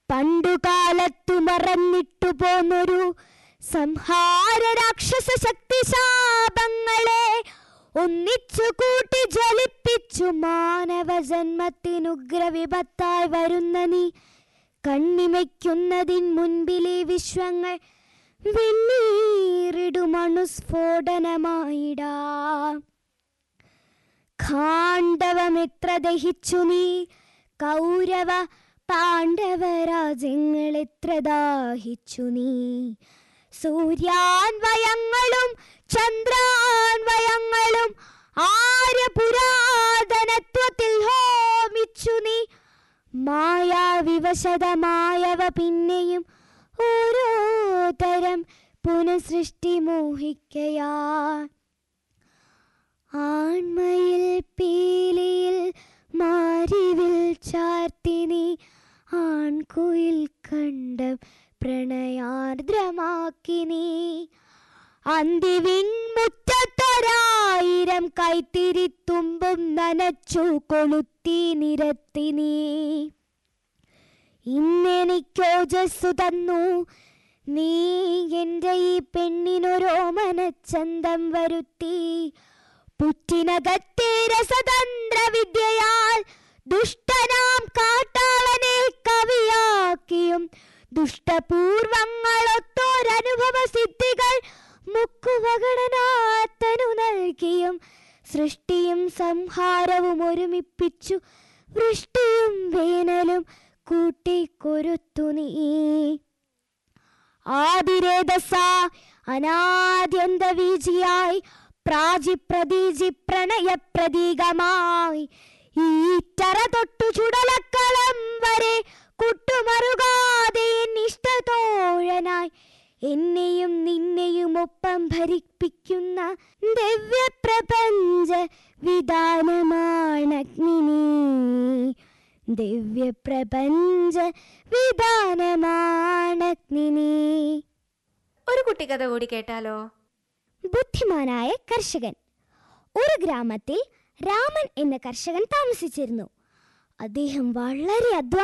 പണ്ടുകാലത്തു മറന്നിട്ടു പോന്നൊരു സംഹാര രാക്ഷസ ശക്തി ശാപങ്ങളെ ഒന്നിച്ചു കൂട്ടി ജ്വലിപ്പിച്ചു മാനവ ജന്മത്തിനുഗ്രവിപത്തായി വരുന്ന നീ കണ്ണിമയ്ക്കുന്നതിൻ മുൻപിലെ വിശ്വങ്ങൾ വെണ്ണീറിടുമണുസ്ഫോടനമായിടാ ഖാണ്ഡവമെത്ര ദഹിച്ചു നീ കൗരവ പാണ്ഡവരാജ്യങ്ങൾ എത്ര ദാഹിച്ചു നീ സൂര്യാൻവയങ്ങളും ചന്ദ്രാൻവയങ്ങളും ആര്യപുരാതനത്വത്തിൽ ഹോമിച്ചു നീ മായാവിവശതമായവ പിന്നെയും ഓരോ തരം പുനഃസൃഷ്ടി മോഹിക്കയാ ആൺമയിൽ പീലിയിൽ മാരിവിൽ ചാർത്തിനി ആൺകുയിൽ കണ്ടം പ്രണയാർദ്രമാക്കി നീ അന്തിവിൻ മുറ്റത്തൊരായിരം കൈത്തിരിത്തുമ്പും നനച്ചു കൊളുത്തി നിരത്തി നീ ഇന്നെനിക്കോജസ്സു തന്നു നീ എൻ്റെ ഈ പെണ്ണിനൊരോമനച്ചന്തം വരുത്തി പുറ്റിനകത്തെ രസതന്ത്ര വിദ്യയാൽ ദുഷ്ടനാം കാട്ടാളനെ കവിയാക്കിയും ദുഷ്ടപൂർവങ്ങളൊത്തോരനുഭവ സിദ്ധികൾ മുക്കുവകടനാത്തനു നൽകിയും സൃഷ്ടിയും സംഹാരവും ഒരുമിപ്പിച്ചു വൃഷ്ടിയും വേനലും കൂട്ടിക്കൊരുത്തു നീ ആദിരേതസ അനാദ്യന്ത വീജിയായി പ്രാചിപ്രതീജി പ്രണയ പ്രതീകമായി ഈറ്ററ തൊട്ടു ചുടലക്കളം വരെ കുട്ടുമറുകാതെ ഇഷ്ടതോഴനായി എന്നെയും നിന്നെയും ഒപ്പം ഭരിപ്പിക്കുന്ന ദിവ്യപ്രപഞ്ച വിധാനമാണഗ്നിനി ദിവ്യപ്രപഞ്ച വിധാനമാണഗ്നിനി ഒരു കുട്ടിക്കഥ കൂടി കേട്ടാലോ ബുദ്ധിമാനായ കർഷകൻ ഒരു ഗ്രാമത്തിൽ രാമൻ എന്ന കർഷകൻ താമസിച്ചിരുന്നു അദ്ദേഹം വളരെ അധ്വാന